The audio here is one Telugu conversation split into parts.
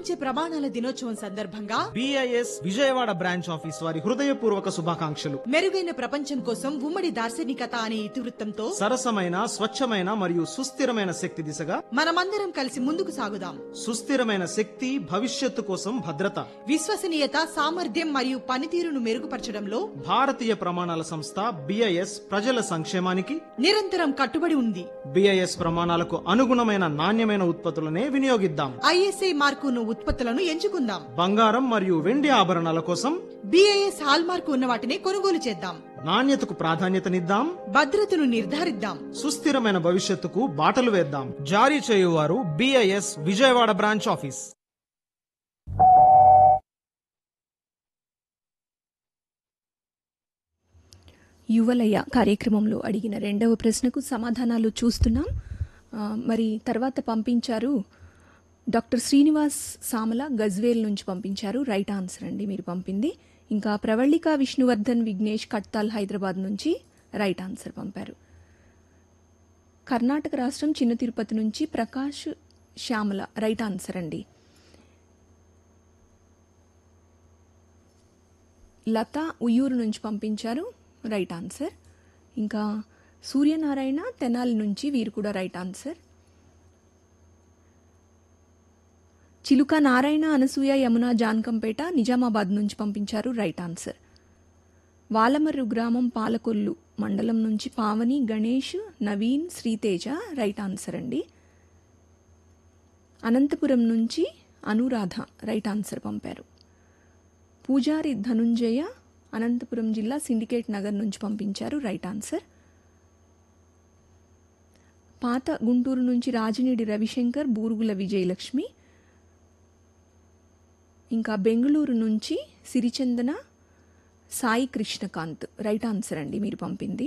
ప్రపంచ ప్రమాణాల దినోత్సవం సందర్భంగా బిఐఎస్ విజయవాడ బ్రాంచ్ ఆఫీస్ వారి హృదయపూర్వక శుభాకాంక్షలు మెరుగైన ప్రపంచం కోసం ఉమ్మడి దార్శనికత అనే ఇతివృత్తంతో సరసమైన స్వచ్ఛమైన మరియు సుస్థిరమైన శక్తి దిశగా మనమందరం కలిసి ముందుకు సాగుదాం సుస్థిరమైన శక్తి భవిష్యత్తు కోసం భద్రత విశ్వసనీయత సామర్థ్యం మరియు పనితీరును మెరుగుపరచడంలో భారతీయ ప్రమాణాల సంస్థ బిఐఎస్ ప్రజల సంక్షేమానికి నిరంతరం కట్టుబడి ఉంది బిఐఎస్ ప్రమాణాలకు అనుగుణమైన నాణ్యమైన ఉత్పత్తులనే వినియోగిద్దాం ఐఎస్ఐ మార్కును ఉత్పత్తులను ఎంచుకుందాం బంగారం మరియు వెండి ఆభరణాల కోసం బిఐఎస్ హాల్ మార్కు ఉన్న వాటిని కొనుగోలు చేద్దాం నాణ్యతకు ప్రాధాన్యతనిద్దాం భద్రతను నిర్ధారిద్దాం సుస్థిరమైన భవిష్యత్తుకు బాటలు వేద్దాం జారీ చేయువారు బిఐఎస్ విజయవాడ బ్రాంచ్ ఆఫీస్ యువలయ కార్యక్రమంలో అడిగిన రెండవ ప్రశ్నకు సమాధానాలు చూస్తున్నాం ఆ, మరి తర్వాత పంపించారు డాక్టర్ శ్రీనివాస్ సామల గజ్వేల్ నుంచి పంపించారు రైట్ ఆన్సర్ అండి మీరు పంపింది ఇంకా ప్రవళిక విష్ణువర్ధన్ విఘ్నేష్ కట్తాల్ హైదరాబాద్ నుంచి రైట్ ఆన్సర్ పంపారు కర్ణాటక రాష్ట్రం చిన్న తిరుపతి నుంచి ప్రకాష్ శ్యామల రైట్ ఆన్సర్ అండి లత ఉయ్యూరు నుంచి పంపించారు రైట్ ఆన్సర్ ఇంకా సూర్యనారాయణ తెనాలి నుంచి వీరు కూడా రైట్ ఆన్సర్ చిలుక నారాయణ అనసూయ యమున జాన్కంపేట నిజామాబాద్ నుంచి పంపించారు రైట్ ఆన్సర్ వాలమర్రు గ్రామం పాలకొల్లు మండలం నుంచి పావని గణేష్ నవీన్ శ్రీతేజ రైట్ ఆన్సర్ అండి అనంతపురం నుంచి అనురాధ రైట్ ఆన్సర్ పంపారు పూజారి ధనుంజయ అనంతపురం జిల్లా సిండికేట్ నగర్ నుంచి పంపించారు రైట్ ఆన్సర్ పాత గుంటూరు నుంచి రాజినీడి రవిశంకర్ బూరుగుల విజయలక్ష్మి ఇంకా బెంగళూరు నుంచి సిరిచందన సాయి కృష్ణకాంత్ రైట్ ఆన్సర్ అండి మీరు పంపింది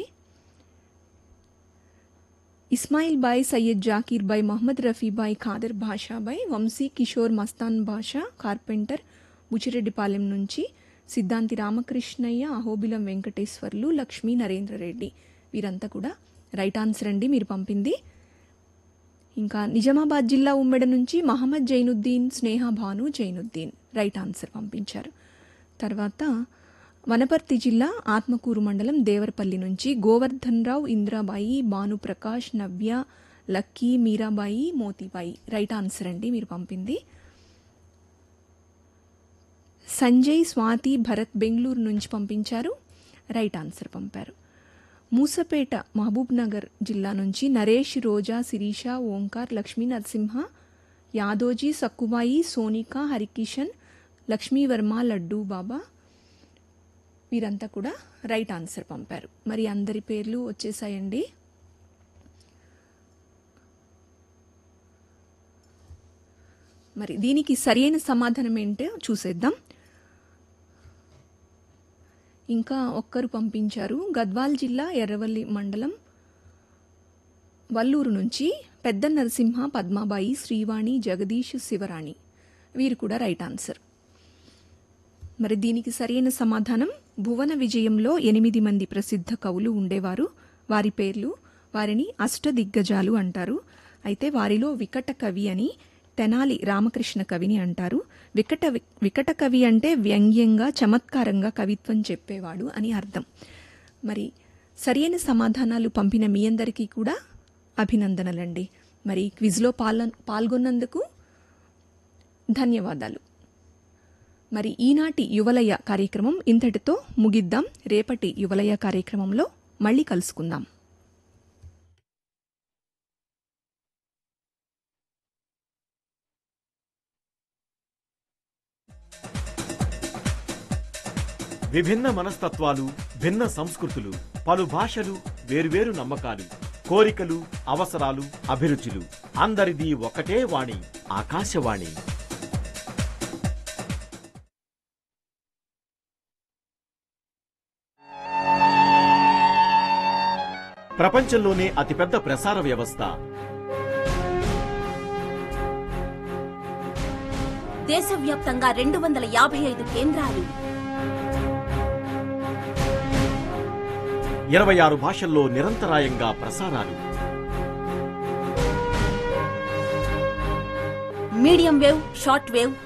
ఇస్మాయిల్ బాయ్ సయ్యద్ జాకీర్ బాయ్ మహమ్మద్ రఫీ బాయ్ ఖాదర్ భాషా బాయ్ వంశీ కిషోర్ మస్తాన్ బాషా కార్పెంటర్ బుచిరెడ్డిపాలెం నుంచి సిద్ధాంతి రామకృష్ణయ్య అహోబిలం వెంకటేశ్వర్లు లక్ష్మీ నరేంద్ర రెడ్డి వీరంతా కూడా రైట్ ఆన్సర్ అండి మీరు పంపింది ఇంకా నిజామాబాద్ జిల్లా ఉమ్మెడ నుంచి మహమ్మద్ జైనుద్దీన్ స్నేహ భాను జైనుద్దీన్ రైట్ ఆన్సర్ పంపించారు తర్వాత వనపర్తి జిల్లా ఆత్మకూరు మండలం దేవరపల్లి నుంచి గోవర్ధన్ రావు ఇంద్రాబాయి భానుప్రకాష్ నవ్య లక్కీ మీరాబాయి మోతీబాయి రైట్ ఆన్సర్ అండి మీరు పంపింది సంజయ్ స్వాతి భరత్ బెంగళూరు నుంచి పంపించారు రైట్ ఆన్సర్ పంపారు మూసపేట మహబూబ్ నగర్ జిల్లా నుంచి నరేష్ రోజా శిరీష ఓంకార్ లక్ష్మీ నరసింహ యాదోజీ సక్కుబాయి సోనిక హరికిషన్ లక్ష్మీవర్మ లడ్డూ బాబా వీరంతా కూడా రైట్ ఆన్సర్ పంపారు మరి అందరి పేర్లు వచ్చేసాయండి మరి దీనికి సరైన సమాధానం ఏంటో చూసేద్దాం ఇంకా ఒక్కరు పంపించారు గద్వాల్ జిల్లా ఎర్రవల్లి మండలం వల్లూరు నుంచి పెద్ద నరసింహ పద్మాబాయి శ్రీవాణి జగదీష్ శివరాణి వీరు కూడా రైట్ ఆన్సర్ మరి దీనికి సరైన సమాధానం భువన విజయంలో ఎనిమిది మంది ప్రసిద్ధ కవులు ఉండేవారు వారి పేర్లు వారిని అష్టదిగ్గజాలు అంటారు అయితే వారిలో వికట కవి అని తెనాలి రామకృష్ణ కవిని అంటారు వికట వికట కవి అంటే వ్యంగ్యంగా చమత్కారంగా కవిత్వం చెప్పేవాడు అని అర్థం మరి సరైన సమాధానాలు పంపిన మీ అందరికీ కూడా అభినందనలండి మరి క్విజ్లో పాల్గొ పాల్గొన్నందుకు ధన్యవాదాలు మరి ఈనాటి యువలయ కార్యక్రమం ఇంతటితో ముగిద్దాం రేపటి యువలయ కార్యక్రమంలో మళ్ళీ కలుసుకుందాం విభిన్న మనస్తత్వాలు భిన్న సంస్కృతులు పలు భాషలు వేరువేరు నమ్మకాలు కోరికలు అవసరాలు అభిరుచులు అందరిది ఒకటే వాణి ఆకాశవాణి ప్రపంచంలోనే అతిపెద్ద ప్రసార వ్యవస్థ దేశవ్యాప్తంగా రెండు వందల యాభై ఐదు కేంద్రాలు ఇరవై ఆరు భాషల్లో నిరంతరాయంగా ప్రసారాలు మీడియం వేవ్ షార్ట్ వేవ్